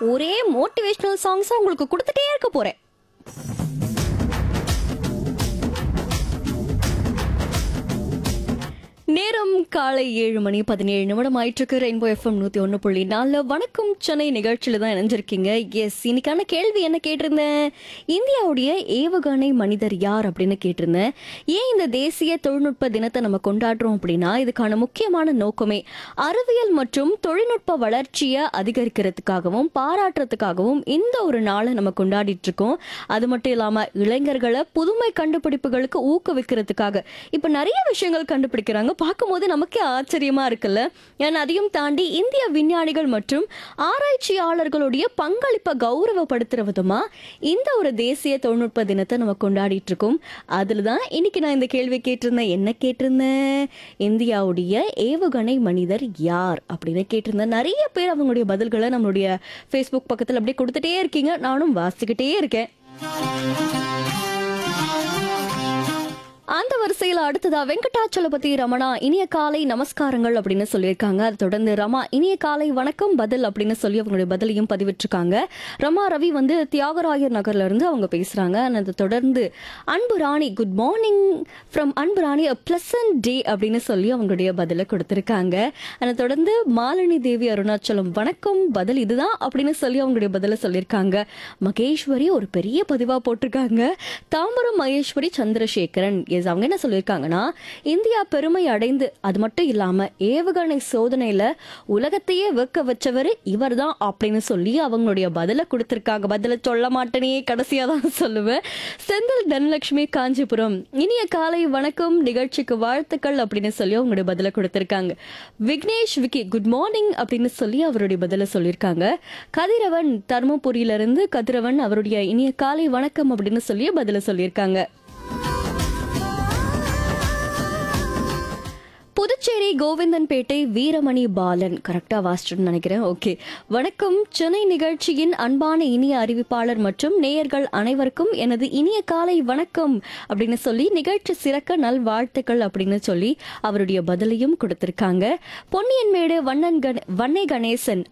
ஒரே மோட்டிவேஷனல் சாங்ஸா உங்களுக்கு கொடுத்துட்டே இருக்க போறேன் நேரம் காலை ஏழு மணி பதினேழு நிமிடம் ஆயிட்டிருக்கு ரெயின்போ எஃப்எம் நூத்தி ஒன்று புள்ளி நாலு வணக்கம் சென்னை நிகழ்ச்சியில தான் இணைஞ்சிருக்கீங்க எஸ் இன்னைக்கான கேள்வி என்ன கேட்டிருந்தேன் இந்தியாவுடைய ஏவுகணை மனிதர் யார் அப்படின்னு கேட்டிருந்தேன் ஏன் இந்த தேசிய தொழில்நுட்ப தினத்தை நம்ம கொண்டாடுறோம் அப்படின்னா இதுக்கான முக்கியமான நோக்கமே அறிவியல் மற்றும் தொழில்நுட்ப வளர்ச்சியை அதிகரிக்கிறதுக்காகவும் பாராட்டுறதுக்காகவும் இந்த ஒரு நாளை நம்ம கொண்டாடிட்டு இருக்கோம் அது மட்டும் இல்லாம இளைஞர்களை புதுமை கண்டுபிடிப்புகளுக்கு ஊக்குவிக்கிறதுக்காக இப்ப நிறைய விஷயங்கள் கண்டுபிடிக்கிறாங்க பார்க்கும்போது நமக்கே ஆச்சரியமா இருக்குல்ல ஏன்னா அதையும் தாண்டி இந்திய விஞ்ஞானிகள் மற்றும் ஆராய்ச்சியாளர்களுடைய பங்களிப்பை கௌரவப்படுத்துற விதமா இந்த ஒரு தேசிய தொழில்நுட்ப தினத்தை நம்ம கொண்டாடிட்டு இருக்கோம் அதுல தான் இன்னைக்கு நான் இந்த கேள்வி கேட்டிருந்தேன் என்ன கேட்டிருந்தேன் இந்தியாவுடைய ஏவுகணை மனிதர் யார் அப்படின்னு கேட்டிருந்தேன் நிறைய பேர் அவங்களுடைய பதில்களை நம்மளுடைய ஃபேஸ்புக் பக்கத்தில் அப்படியே கொடுத்துட்டே இருக்கீங்க நானும் வாசிக்கிட்டே இருக்கேன் அந்த வரிசையில் அடுத்ததா வெங்கடாச்சலபதி ரமணா இனிய காலை நமஸ்காரங்கள் அப்படின்னு சொல்லியிருக்காங்க அதை தொடர்ந்து ரமா இனிய காலை வணக்கம் பதில் அப்படின்னு சொல்லி அவங்களுடைய பதிலையும் பதிவிட்டிருக்காங்க ரமா ரவி வந்து தியாகராயர் நகர்ல இருந்து அவங்க பேசுறாங்க and அதை தொடர்ந்து அன்பு ராணி குட் மார்னிங் ஃப்ரம் அன்பு ராணி அ பிளசன்ட் டே அப்படின்னு சொல்லி அவங்களுடைய பதிலை கொடுத்திருக்காங்க அதை தொடர்ந்து மாலினி தேவி அருணாச்சலம் வணக்கம் பதில் இதுதான் அப்படின்னு சொல்லி அவங்களுடைய பதிலை சொல்லியிருக்காங்க மகேஸ்வரி ஒரு பெரிய பதிவா போட்டிருக்காங்க தாம்பரம் மகேஸ்வரி சந்திரசேகரன் எஸ் அவங்க என்ன சொல்லியிருக்காங்கன்னா இந்தியா பெருமை அடைந்து அது மட்டும் இல்லாம ஏவுகணை சோதனையில உலகத்தையே வெக்க வச்சவர் இவர்தான் அப்படின்னு சொல்லி அவங்களுடைய பதிலை கொடுத்திருக்காங்க பதில சொல்ல மாட்டேனே கடைசியா தான் சொல்லுவேன் செந்தில் தனலட்சுமி காஞ்சிபுரம் இனிய காலை வணக்கம் நிகழ்ச்சிக்கு வாழ்த்துக்கள் அப்படின்னு சொல்லி அவங்களுடைய பதிலை கொடுத்திருக்காங்க விக்னேஷ் விக்கி குட் மார்னிங் அப்படின்னு சொல்லி அவருடைய பதிலை சொல்லியிருக்காங்க கதிரவன் தருமபுரியிலிருந்து கதிரவன் அவருடைய இனிய காலை வணக்கம் அப்படின்னு சொல்லி பதிலை சொல்லியிருக்காங்க புதுச்சேரி கோவிந்தன்பேட்டை வீரமணி பாலன் கரெக்டா வாசிச்சுன்னு நினைக்கிறேன் ஓகே வணக்கம் சென்னை நிகழ்ச்சியின் அன்பான இனிய அறிவிப்பாளர் மற்றும் நேயர்கள் அனைவருக்கும் எனது இனிய காலை வணக்கம் அப்படின்னு சொல்லி நிகழ்ச்சி சிறக்க நல் வாழ்த்துக்கள் அப்படின்னு சொல்லி அவருடைய பதிலையும் கொடுத்திருக்காங்க பொன்னியன்மேடு வண்ணன் கண வன்னை கணேசன்